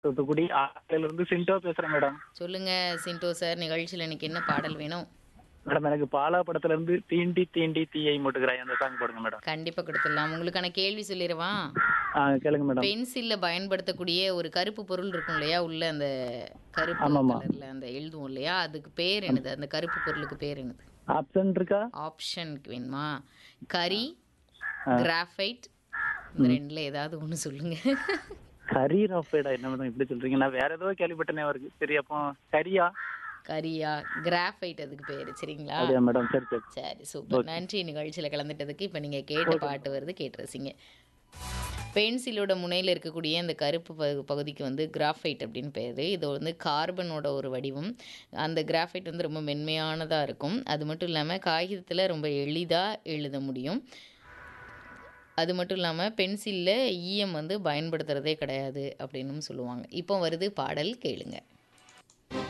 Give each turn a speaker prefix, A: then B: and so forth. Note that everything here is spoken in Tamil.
A: தூத்துக்குடி ஆலையில இருந்து சிண்டோ பேசுறேன் மேடம்
B: சொல்லுங்க சிண்டோ சார் நிகழ்ச்சியில் இன்னைக்கு என்ன பாடல் வேணும்
A: மேடம் எனக்கு பாலா படத்துல இருந்து தீண்டி தீண்டி தீயை மூட்டுகிறாய் அந்த சாங் போடுங்க மேடம்
B: கண்டிப்பா கொடுத்துடலாம் உங்களுக்கான கேள்வி சொல்லிடவா
A: ஆ கேளுங்க மேடம்
B: பென்சில்ல பயன்படுத்தக்கூடிய ஒரு கருப்பு பொருள் இருக்கும் இல்லையா உள்ள அந்த கருப்பு
A: ஆமாமா.
B: கலர்ல அந்த எழுதுவோம் இல்லையா அதுக்கு பேர் என்னது அந்த கருப்பு பொருளுக்கு பேர் என்னது
A: ஆப்ஷன் இருக்கா
B: ஆப்ஷனுக்கு வேணுமா கரி கிராஃபைட் இந்த ரெண்டுல ஏதாவது ஒண்ணு சொல்லுங்க
A: கரி ரஃபேடா என்ன மேடம் இப்படி சொல்றீங்க நான் வேற ஏதோ கேள்விப்பட்டனே அவருக்கு சரி அப்போ கரியா
B: கரியா கிராஃபைட் அதுக்கு பேரு சரிங்களா
A: அப்படியா மேடம் சரி சரி
B: சரி சூப்பர் நன்றி நிகழ்ச்சியில கலந்துட்டதுக்கு இப்போ நீங்க கேட்ட பாட்டு வருது கேட்டு ரசிங்க பென்சிலோட முனையில் இருக்கக்கூடிய அந்த கருப்பு பகு பகுதிக்கு வந்து கிராஃபைட் அப்படின்னு பேர் இது வந்து கார்பனோட ஒரு வடிவம் அந்த கிராஃபைட் வந்து ரொம்ப மென்மையானதாக இருக்கும் அது மட்டும் இல்லாமல் காகிதத்தில் ரொம்ப எளிதாக எழுத முடியும் அது மட்டும் இல்லாமல் பென்சிலில் ஈயம் வந்து பயன்படுத்துகிறதே கிடையாது அப்படின்னும் சொல்லுவாங்க இப்போ வருது பாடல் கேளுங்க